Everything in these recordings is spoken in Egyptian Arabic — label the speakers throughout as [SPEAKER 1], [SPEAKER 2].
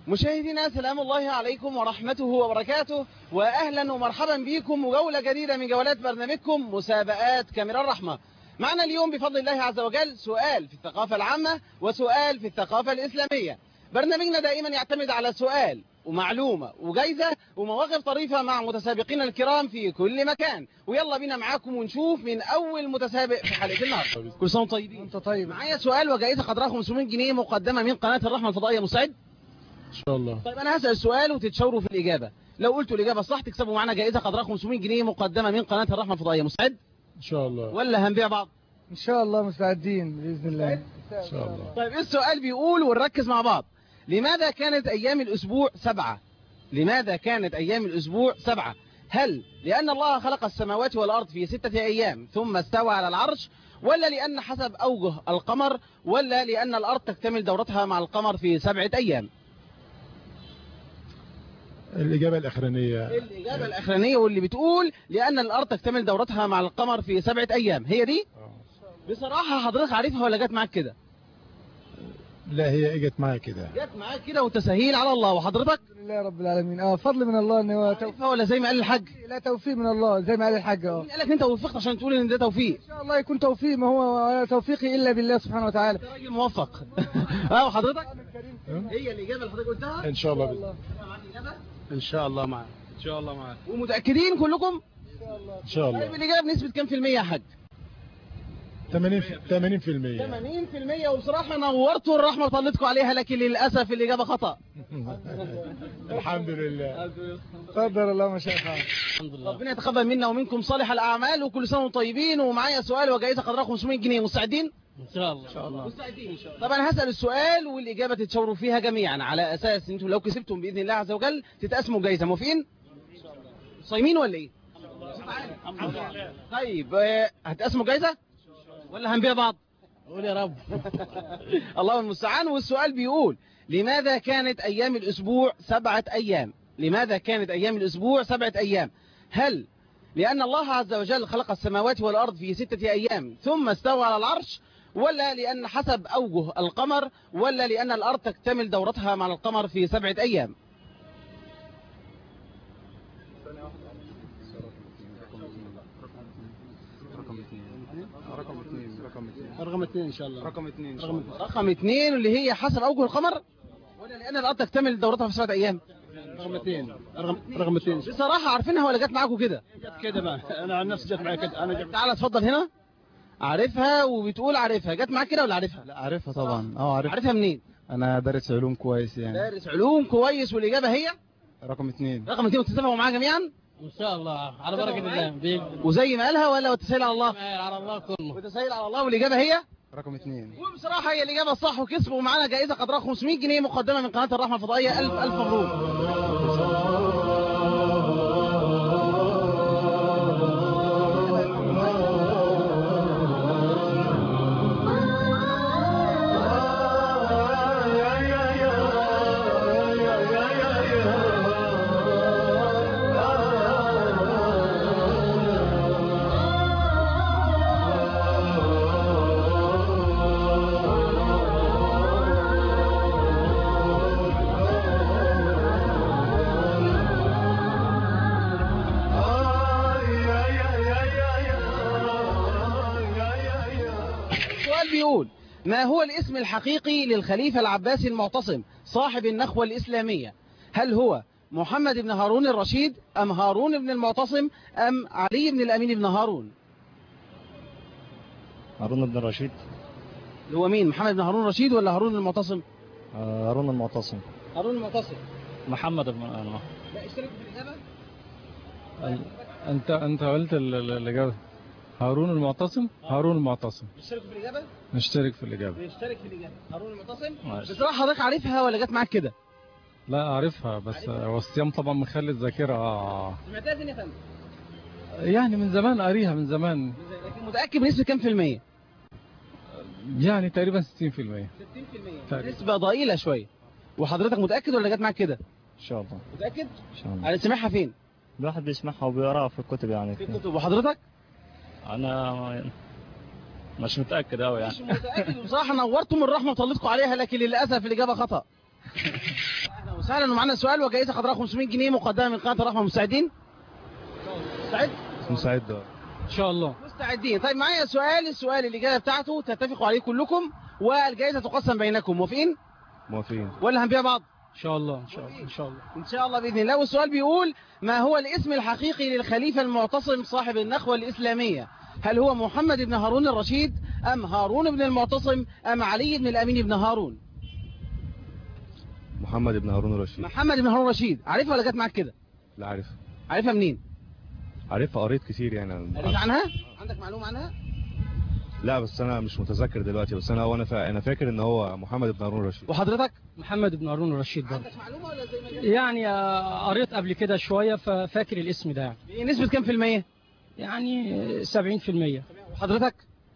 [SPEAKER 1] مشاهدينا سلام الله عليكم ورحمته وبركاته وأهلا ومرحبا بكم وجولة جديدة من جولات برنامجكم مسابقات كاميرا الرحمة معنا اليوم بفضل الله عز وجل سؤال في الثقافة العامة وسؤال في الثقافة الإسلامية برنامجنا دائما يعتمد على سؤال ومعلومة وجايزة ومواقف طريفة مع متسابقين الكرام في كل مكان ويلا بينا معاكم ونشوف من أول متسابق في حلقة النهاردة كل سنة وانتم طيبين
[SPEAKER 2] انت طيب
[SPEAKER 1] معايا سؤال وجائزة قدرها 500 جنيه مقدمة من قناة الرحمة الفضائية مساعد
[SPEAKER 2] ان شاء الله
[SPEAKER 1] طيب انا هسأل السؤال وتتشاوروا في الإجابة لو قلتوا الإجابة صح تكسبوا معانا جائزة قدرها 500 جنيه مقدمة من قناة الرحمة الفضائية مساعد
[SPEAKER 2] ان شاء الله
[SPEAKER 1] ولا هنبيع بعض
[SPEAKER 3] ان شاء الله مستعدين باذن الله
[SPEAKER 2] ان شاء الله
[SPEAKER 1] طيب إيه السؤال بيقول ونركز مع بعض لماذا كانت أيام الأسبوع سبعة لماذا كانت أيام الأسبوع سبعة هل لأن الله خلق السماوات والأرض في ستة أيام ثم استوى على العرش ولا لأن حسب أوجه القمر ولا لأن الأرض تكتمل دورتها مع القمر في سبعة أيام
[SPEAKER 2] الاجابه الاخرانيه
[SPEAKER 1] الإجابة الأخرانية واللي بتقول لأن الأرض تكتمل دورتها مع القمر في سبعة أيام هي دي
[SPEAKER 2] آه.
[SPEAKER 1] بصراحة حضرتك عارفها ولا جت معاك كده
[SPEAKER 2] لا هي اجت معايا كده
[SPEAKER 1] جت معاك كده وتسهيل على الله وحضرتك
[SPEAKER 3] الحمد لله رب العالمين اه فضل من الله ان هو توفيق
[SPEAKER 1] عارفها ولا زي ما قال الحاج
[SPEAKER 3] لا توفيق من الله زي ما قال الحاج اه
[SPEAKER 1] مين قال لك انت وفقت عشان تقول ان ده توفيق
[SPEAKER 3] ان شاء الله يكون توفيق ما هو توفيقي الا بالله سبحانه وتعالى
[SPEAKER 1] انت راجل موفق اه وحضرتك هي الاجابه اللي حضرتك قلتها
[SPEAKER 2] ان شاء الله بإذن.
[SPEAKER 4] ان شاء الله معاك ان شاء الله معاك
[SPEAKER 1] ومتاكدين كلكم
[SPEAKER 2] ان شاء
[SPEAKER 1] طيب
[SPEAKER 2] الله
[SPEAKER 1] الاجابه بنسبه كام في الميه يا حاج
[SPEAKER 2] 80 80%
[SPEAKER 1] 80% وبصراحه نورتوا الرحمه وطلتكم عليها لكن للاسف الاجابه خطا
[SPEAKER 2] الحمد لله
[SPEAKER 3] قدر الله ما شاء فعل
[SPEAKER 4] الحمد لله
[SPEAKER 1] ربنا يتقبل منا ومنكم صالح الاعمال وكل سنه وانتم طيبين ومعايا سؤال وجائزه قدرها 500 جنيه مستعدين
[SPEAKER 4] ان شاء الله ان شاء الله
[SPEAKER 1] مستعدين ان شاء الله طبعا هسال السؤال والاجابه تتشاوروا فيها جميعا على اساس انتم لو كسبتم باذن الله عز وجل تتقسموا جايزه موافقين صايمين ولا ايه
[SPEAKER 4] الحمد لله
[SPEAKER 1] طيب آه، هتقسموا جايزه ولا هنبيع بعض
[SPEAKER 4] قول يا رب
[SPEAKER 1] الله المستعان والسؤال بيقول لماذا كانت أيام الأسبوع سبعة أيام لماذا كانت أيام الأسبوع سبعة أيام هل لأن الله عز وجل خلق السماوات والأرض في ستة أيام ثم استوى على العرش ولا لأن حسب أوجه القمر ولا لأن الأرض تكتمل دورتها مع القمر في سبعة أيام
[SPEAKER 4] رقم اثنين ان شاء الله رقم اثنين رقم
[SPEAKER 1] رقم اثنين اللي هي حسب أوجه القمر ولا لأن الأرض تكتمل دورتها في سبعة أيام
[SPEAKER 4] رقم اثنين رقم رقم اثنين
[SPEAKER 1] بصراحة عارفينها ولا جت معاكم كده
[SPEAKER 4] جت كده بقى انا عن نفسي جت معايا كده انا جت
[SPEAKER 1] تعالى اتفضل هنا عارفها وبتقول عارفها جت معاك كده ولا عارفها
[SPEAKER 5] لا عارفها طبعا اه عارف
[SPEAKER 1] عارفها منين
[SPEAKER 5] انا دارس علوم كويس يعني
[SPEAKER 1] دارس علوم كويس والاجابه هي
[SPEAKER 5] رقم اتنين
[SPEAKER 1] رقم 2 وتتفقوا معاها جميعا
[SPEAKER 4] ان شاء الله على بركه الله بيك
[SPEAKER 1] وزي ما قالها ولا وتسهيل على الله
[SPEAKER 4] على الله كله
[SPEAKER 1] وتسهيل على الله والاجابه هي
[SPEAKER 5] رقم اتنين
[SPEAKER 1] وبصراحه هي الاجابه الصح وكسبوا معانا جائزه قدرها 500 جنيه مقدمه من قناه الرحمه الفضائيه الف الف مبروك السؤال بيقول ما هو الاسم الحقيقي للخليفة العباسي المعتصم صاحب النخوة الإسلامية هل هو محمد بن هارون الرشيد أم هارون بن المعتصم أم علي بن الأمين بن هارون
[SPEAKER 5] هارون بن رشيد
[SPEAKER 1] اللي هو مين محمد بن هارون الرشيد ولا هارون المعتصم
[SPEAKER 5] هارون المعتصم
[SPEAKER 1] هارون المعتصم
[SPEAKER 5] محمد بن
[SPEAKER 1] لا اشتركوا في الإجابة
[SPEAKER 6] انت انت قلت ال- ال- الاجابه هارون المعتصم هارون المعتصم
[SPEAKER 1] اشتركوا في الإجابة
[SPEAKER 6] نشترك في الاجابه
[SPEAKER 1] نشترك في الإجابة هارون المعتصم
[SPEAKER 5] ماشي.
[SPEAKER 1] بصراحة حضرتك عارفها ولا جت معاك كده
[SPEAKER 6] لا اعرفها بس هو الصيام طبعا مخلي الذاكره آه.
[SPEAKER 1] سمعتها فين يا فندم
[SPEAKER 6] يعني من زمان قاريها من زمان
[SPEAKER 1] لكن متأكد بنسبة كام في المية
[SPEAKER 6] يعني تقريبا 60%
[SPEAKER 1] 60%
[SPEAKER 6] تقريبا.
[SPEAKER 1] نسبة ضئيلة شوية وحضرتك متأكد ولا جت معاك كده
[SPEAKER 5] ان شاء الله
[SPEAKER 1] متأكد
[SPEAKER 5] ان شاء الله
[SPEAKER 1] انا سامعها فين
[SPEAKER 5] الواحد بيسمعها وبيقراها في الكتب يعني
[SPEAKER 1] في الكتب وحضرتك
[SPEAKER 5] انا مش متاكد قوي يعني
[SPEAKER 1] مش متأكد بصراحة نورتم الرحمة وطلتكم عليها لكن للأسف الإجابة خطأ وسهلا ومعنا سؤال وجائزة قدرها 500 جنيه مقدمة من قناة الرحمة مستعدين؟ مستعد؟
[SPEAKER 5] مساعد
[SPEAKER 6] ان شاء الله
[SPEAKER 1] مستعدين طيب معايا سؤال السؤال الإجابة بتاعته تتفقوا عليه كلكم والجائزة تقسم بينكم موافقين
[SPEAKER 5] موافقين
[SPEAKER 1] ولا هنبيع بعض؟
[SPEAKER 6] ان شاء الله ان شاء الله ان شاء الله
[SPEAKER 1] إن شاء الله بإذن الله والسؤال بيقول ما هو الاسم الحقيقي للخليفة المعتصم صاحب النخوة الإسلامية هل هو محمد بن هارون الرشيد أم هارون بن المعتصم أم علي بن الأمين بن هارون
[SPEAKER 5] محمد بن هارون الرشيد
[SPEAKER 1] محمد بن هارون الرشيد عارفها ولا جت معاك كده
[SPEAKER 5] لا عارف
[SPEAKER 1] عارفها منين
[SPEAKER 5] عارفها قريت كتير يعني
[SPEAKER 1] قريت عنها عندك معلومة عنها
[SPEAKER 5] لا بس انا مش متذكر دلوقتي بس انا هو انا فا... انا فاكر ان هو محمد بن هارون الرشيد
[SPEAKER 1] وحضرتك
[SPEAKER 6] محمد بن هارون الرشيد برضه
[SPEAKER 1] عندك معلومة ولا زي ما جت
[SPEAKER 6] يعني آه، قريت قبل كده شويه ففاكر الاسم ده يعني
[SPEAKER 1] نسبة كام في المية
[SPEAKER 6] يعني آه، 70%
[SPEAKER 1] وحضرتك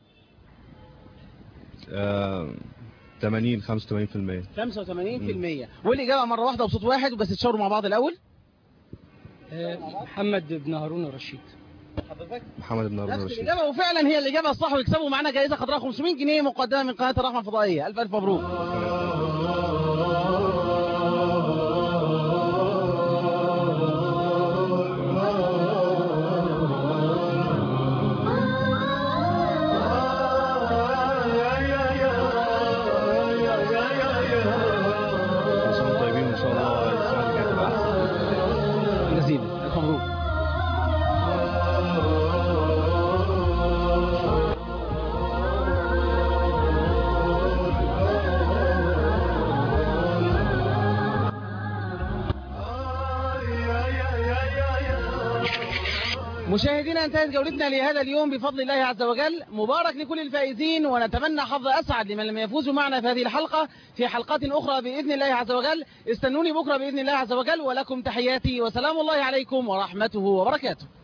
[SPEAKER 5] آه... 80 85%
[SPEAKER 1] 85% والإجابة مرة واحدة بصوت واحد بس تشاوروا مع بعض الأول
[SPEAKER 6] آه، محمد بن هارون الرشيد
[SPEAKER 1] حضرتك
[SPEAKER 5] محمد بن هارون
[SPEAKER 1] نفس
[SPEAKER 5] الرشيد
[SPEAKER 1] الإجابة وفعلا هي الإجابة الصح ويكسبوا معنا جائزة قدرها 500 جنيه مقدمة من قناة الرحمة الفضائية ألف ألف مبروك
[SPEAKER 5] كل سنه وانتم طيبين وان شاء الله السنه اللي جايه تبقى احسن
[SPEAKER 1] جزيلا ألف مبروك مشاهدينا انتهت جولتنا لهذا اليوم بفضل الله عز وجل مبارك لكل الفائزين ونتمنى حظ أسعد لمن لم يفوزوا معنا في هذه الحلقة في حلقات أخرى بإذن الله عز وجل استنوني بكرة بإذن الله عز وجل ولكم تحياتي وسلام الله عليكم ورحمته وبركاته